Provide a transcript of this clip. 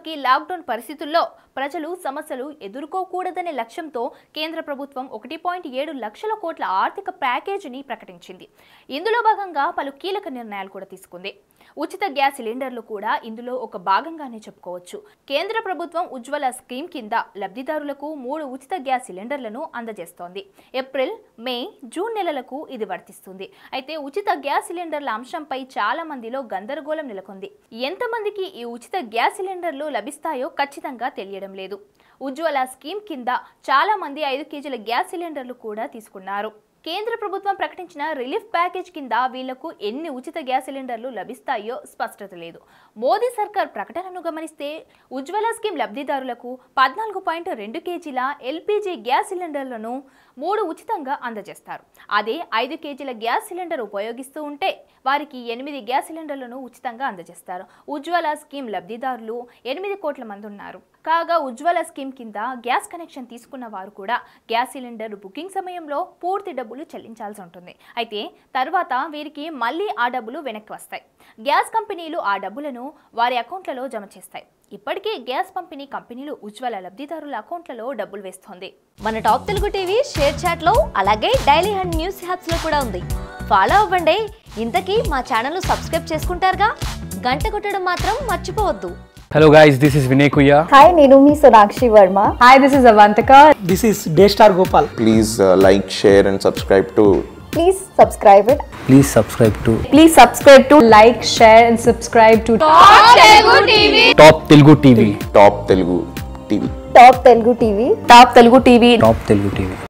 ఉన్నప్పటికీ లాక్డౌన్ పరిస్థితుల్లో ప్రజలు సమస్యలు ఎదుర్కోకూడదనే లక్ష్యంతో కేంద్ర ప్రభుత్వం ఒకటి పాయింట్ ఏడు లక్షల కోట్ల ఆర్థిక ప్యాకేజీని ప్రకటించింది ఇందులో భాగంగా పలు కీలక నిర్ణయాలు కూడా తీసుకుంది ఉచిత గ్యాస్ సిలిండర్లు కూడా ఇందులో ఒక భాగంగానే చెప్పుకోవచ్చు కేంద్ర ప్రభుత్వం ఉజ్వల స్కీమ్ కింద లబ్ధిదారులకు మూడు ఉచిత గ్యాస్ సిలిండర్లను అందజేస్తోంది ఏప్రిల్ మే జూన్ నెలలకు ఇది వర్తిస్తుంది అయితే ఉచిత గ్యాస్ సిలిండర్ల అంశంపై చాలా మందిలో గందరగోళం నెలకొంది ఎంతమందికి ఈ ఉచిత గ్యాస్ సిలిండర్లు లభిస్తాయో ఖచ్చితంగా తెలియడం లేదు ఉజ్వల స్కీమ్ కింద చాలా మంది ఐదు కేజీల గ్యాస్ సిలిండర్లు కూడా తీసుకున్నారు కేంద్ర ప్రభుత్వం ప్రకటించిన రిలీఫ్ ప్యాకేజ్ కింద వీళ్లకు ఎన్ని ఉచిత గ్యాస్ సిలిండర్లు లభిస్తాయో స్పష్టత లేదు మోదీ సర్కార్ ప్రకటనను గమనిస్తే ఉజ్వల స్కీమ్ లబ్ధిదారులకు పద్నాలుగు పాయింట్ రెండు కేజీల ఎల్పీజీ గ్యాస్ సిలిండర్లను మూడు ఉచితంగా అందజేస్తారు అదే ఐదు కేజీల గ్యాస్ సిలిండర్ ఉపయోగిస్తూ ఉంటే వారికి ఎనిమిది గ్యాస్ సిలిండర్లను ఉచితంగా అందజేస్తారు ఉజ్వల స్కీమ్ లబ్ధిదారులు ఎనిమిది కోట్ల మంది ఉన్నారు కాగా ఉజ్వల స్కీమ్ కింద గ్యాస్ కనెక్షన్ తీసుకున్న వారు కూడా గ్యాస్ సిలిండర్ బుకింగ్ సమయంలో పూర్తి డబ్బులు చెల్లించాల్సి ఉంటుంది అయితే తర్వాత వీరికి మళ్ళీ ఆ డబ్బులు వెనక్కి వస్తాయి గ్యాస్ కంపెనీలు ఆ డబ్బులను వారి అకౌంట్లలో జమ చేస్తాయి ఇప్పటికే గ్యాస్ పంపిణీ కంపెనీలు ఉజ్వల లబ్ధిదారుల అకౌంట్లలో డబ్బులు వేస్తోంది మన Top Telugu TV ShareChat లో అలాగే డైలీ హండ్ న్యూస్ హ్యాప్స్ లో కూడా ఉంది ఫాలో అవ్వండి ఇంతకీ మా ఛానల్ సబ్స్క్రైబ్ చేసుకుంటారుగా గంట కొట్టడం మాత్రం మర్చిపోవద్దు Hello guys, this is Vinay Kuya. Hi, నేను మీ Sonakshi Varma Hi, this is Avantika. This is Daystar Gopal. please uh, like, share, and subscribe to please subscribe it Please subscribe to Please subscribe to like, share, and subscribe to Top Telugu TV. Top Telugu TV. Top Telugu TV Top Telugu TV. Top Telugu TV.